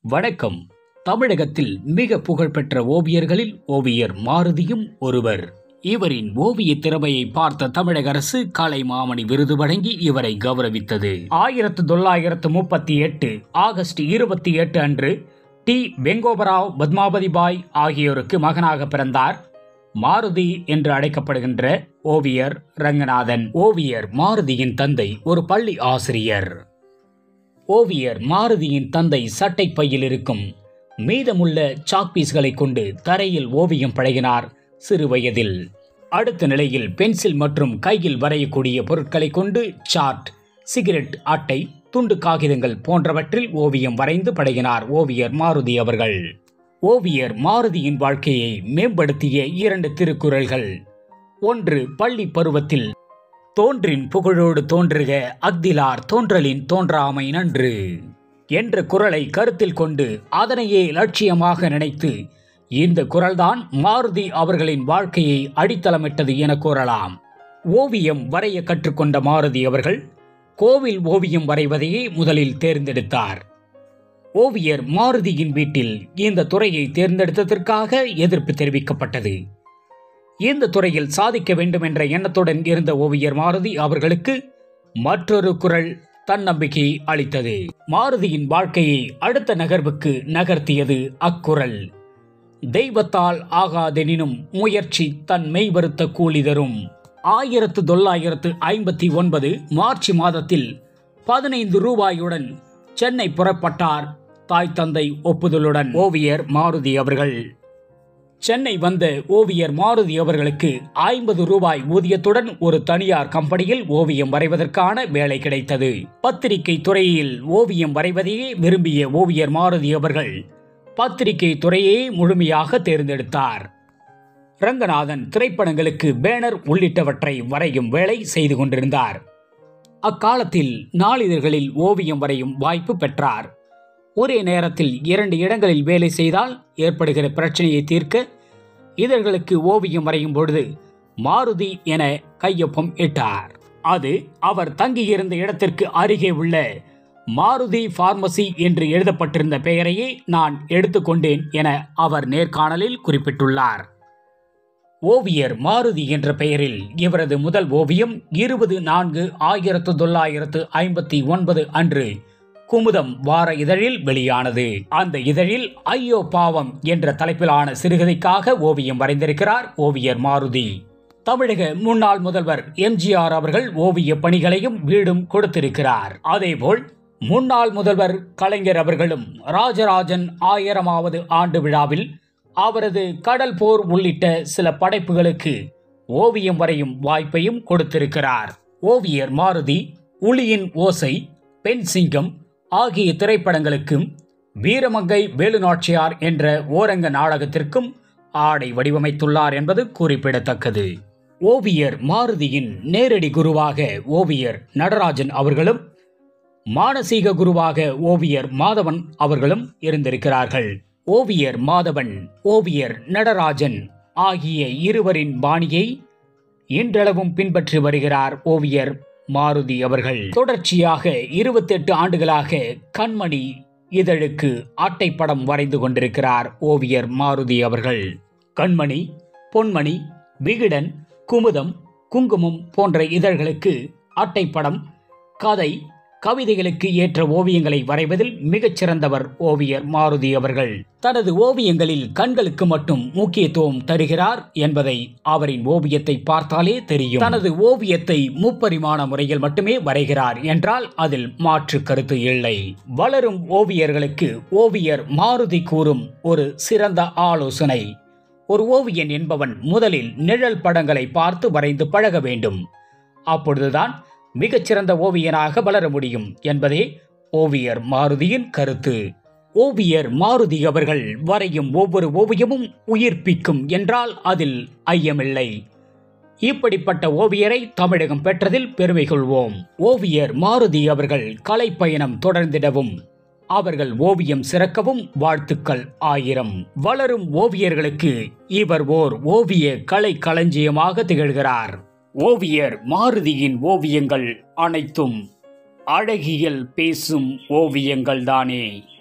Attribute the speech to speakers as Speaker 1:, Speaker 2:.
Speaker 1: வணக்கம் தமிழகத்தில் மிக புகழ்பெற்ற ஓவியர்களில் ஓவியர் மாருதியும் ஒருவர் இவரின் ஓவிய திறமையை பார்த்த தமிழக அரசு கலை மாமணி விருது வழங்கி இவரை கௌரவித்தது ஆயிரத்து தொள்ளாயிரத்து முப்பத்தி எட்டு ஆகஸ்ட் இருபத்தி எட்டு அன்று டி வெங்கோபராவ் பத்மாவதி பாய் ஆகியோருக்கு மகனாக பிறந்தார் மாருதி என்று அழைக்கப்படுகின்ற ஓவியர் ரங்கநாதன் ஓவியர் மாருதியின் தந்தை ஒரு பள்ளி ஆசிரியர் ஓவியர் மாருதியின் தந்தை சட்டை பையில் இருக்கும் மீதமுள்ள சாக்பீஸ்களை கொண்டு தரையில் ஓவியம் பழகினார் சிறு வயதில் அடுத்த நிலையில் பென்சில் மற்றும் கையில் வரையக்கூடிய பொருட்களை கொண்டு சார்ட் சிகரெட் அட்டை துண்டு காகிதங்கள் போன்றவற்றில் ஓவியம் வரைந்து பழகினார் ஓவியர் மாருதி அவர்கள் ஓவியர் மாருதியின் வாழ்க்கையை மேம்படுத்திய இரண்டு திருக்குறள்கள் ஒன்று பள்ளி பருவத்தில் தோன்றின் புகழோடு தோன்றுக அக்திலார் தோன்றலின் தோன்றாமை நன்று என்ற குரலை கருத்தில் கொண்டு அதனையே லட்சியமாக நினைத்து இந்த குரல்தான் மாருதி அவர்களின் வாழ்க்கையை அடித்தளமிட்டது என கூறலாம் ஓவியம் வரைய கற்றுக்கொண்ட மாருதி அவர்கள் கோவில் ஓவியம் வரைவதையே முதலில் தேர்ந்தெடுத்தார் ஓவியர் மாருதியின் வீட்டில் இந்த துறையை தேர்ந்தெடுத்ததற்காக எதிர்ப்பு தெரிவிக்கப்பட்டது இந்த துறையில் சாதிக்க வேண்டும் என்ற எண்ணத்துடன் இருந்த ஓவியர் மாருதி அவர்களுக்கு மற்றொரு குரல் தன்னம்பிக்கையை அளித்தது மாருதியின் வாழ்க்கையை அடுத்த நகர்வுக்கு நகர்த்தியது அக்குரல் தெய்வத்தால் ஆகாதெனினும் முயற்சி தன் மெய்வருத்த கூலி தரும் ஆயிரத்து தொள்ளாயிரத்து ஐம்பத்தி ஒன்பது மார்ச் மாதத்தில் பதினைந்து ரூபாயுடன் சென்னை புறப்பட்டார் தாய் தந்தை ஒப்புதலுடன் ஓவியர் மாருதி அவர்கள் சென்னை வந்த ஓவியர் மாருதி அவர்களுக்கு ஐம்பது ரூபாய் ஊதியத்துடன் ஒரு தனியார் கம்பெனியில் ஓவியம் வரைவதற்கான வேலை கிடைத்தது பத்திரிகை துறையில் ஓவியம் வரைவதையே விரும்பிய ஓவியர் மாருதி அவர்கள் பத்திரிகை துறையை முழுமையாக தேர்ந்தெடுத்தார் ரங்கநாதன் திரைப்படங்களுக்கு பேனர் உள்ளிட்டவற்றை வரையும் வேலை செய்து கொண்டிருந்தார் அக்காலத்தில் நாளிதழ்களில் ஓவியம் வரையும் வாய்ப்பு பெற்றார் ஒரே நேரத்தில் இரண்டு இடங்களில் வேலை செய்தால் ஏற்படுகிற பிரச்சனையை தீர்க்க இதழ்களுக்கு ஓவியம் வரையும் பொழுது மாருதி என கையொப்பம் இட்டார் அது அவர் தங்கியிருந்த இடத்திற்கு அருகே உள்ள மாருதி பார்மசி என்று எழுதப்பட்டிருந்த பெயரையே நான் எடுத்துக்கொண்டேன் என அவர் நேர்காணலில் குறிப்பிட்டுள்ளார் ஓவியர் மாருதி என்ற பெயரில் இவரது முதல் ஓவியம் இருபது நான்கு ஆயிரத்து தொள்ளாயிரத்து ஐம்பத்தி ஒன்பது அன்று குமுதம் வார இதழில் வெளியானது அந்த இதழில் ஐயோ பாவம் என்ற தலைப்பிலான சிறுகதைக்காக ஓவியம் வரைந்திருக்கிறார் ஓவியர் மாருதி தமிழக முன்னாள் முதல்வர் எம்ஜிஆர் அவர்கள் ஓவிய பணிகளையும் வீடும் கொடுத்திருக்கிறார் அதேபோல் முன்னாள் முதல்வர் கலைஞர் அவர்களும் ராஜராஜன் ஆயிரமாவது ஆண்டு விழாவில் அவரது கடல் போர் உள்ளிட்ட சில படைப்புகளுக்கு ஓவியம் வரையும் வாய்ப்பையும் கொடுத்திருக்கிறார் ஓவியர் மாருதி உளியின் ஓசை பெண் சிங்கம் ஆகிய திரைப்படங்களுக்கும் வீரமங்கை வேலுநாச்சியார் என்ற ஓரங்க நாடகத்திற்கும் ஆடை வடிவமைத்துள்ளார் என்பது குறிப்பிடத்தக்கது ஓவியர் மாருதியின் நேரடி குருவாக ஓவியர் நடராஜன் அவர்களும் மானசீக குருவாக ஓவியர் மாதவன் அவர்களும் இருந்திருக்கிறார்கள் ஓவியர் மாதவன் ஓவியர் நடராஜன் ஆகிய இருவரின் பாணியை இன்றளவும் பின்பற்றி வருகிறார் ஓவியர் மாருதி அவர்கள் தொடர்ச்சியாக இருபத்தெட்டு ஆண்டுகளாக கண்மணி இதழுக்கு அட்டைப்படம் வரைந்து கொண்டிருக்கிறார் ஓவியர் மாருதி அவர்கள் கண்மணி பொன்மணி விகிடன் குமுதம் குங்குமம் போன்ற இதழ்களுக்கு அட்டைப்படம் கதை கவிதைகளுக்கு ஏற்ற ஓவியங்களை வரைவதில் மிகச்சிறந்தவர் ஓவியர் மாருதி அவர்கள் தனது ஓவியங்களில் கண்களுக்கு மட்டும் முக்கியத்துவம் தருகிறார் என்பதை அவரின் ஓவியத்தை பார்த்தாலே தெரியும் தனது ஓவியத்தை முப்பரிமாண முறையில் மட்டுமே வரைகிறார் என்றால் அதில் மாற்று கருத்து இல்லை வளரும் ஓவியர்களுக்கு ஓவியர் மாருதி கூறும் ஒரு சிறந்த ஆலோசனை ஒரு ஓவியன் என்பவன் முதலில் நிழல் படங்களை பார்த்து வரைந்து பழக வேண்டும் அப்பொழுதுதான் மிகச்சிறந்த ஓவியனாக வளர முடியும் என்பதே ஓவியர் மாருதியின் கருத்து ஓவியர் மாருதி அவர்கள் வரையும் ஒவ்வொரு ஓவியமும் உயிர்ப்பிக்கும் என்றால் அதில் ஐயமில்லை இப்படிப்பட்ட ஓவியரை தமிழகம் பெற்றதில் பெருமை கொள்வோம் ஓவியர் மாருதி அவர்கள் கலைப்பயணம் தொடர்ந்திடவும் அவர்கள் ஓவியம் சிறக்கவும் வாழ்த்துக்கள் ஆயிரம் வளரும் ஓவியர்களுக்கு இவர் ஓர் ஓவிய கலை களஞ்சியமாக திகழ்கிறார் ஓவியர் மாருதியின் ஓவியங்கள் அனைத்தும் அழகியல் பேசும் ஓவியங்கள்தானே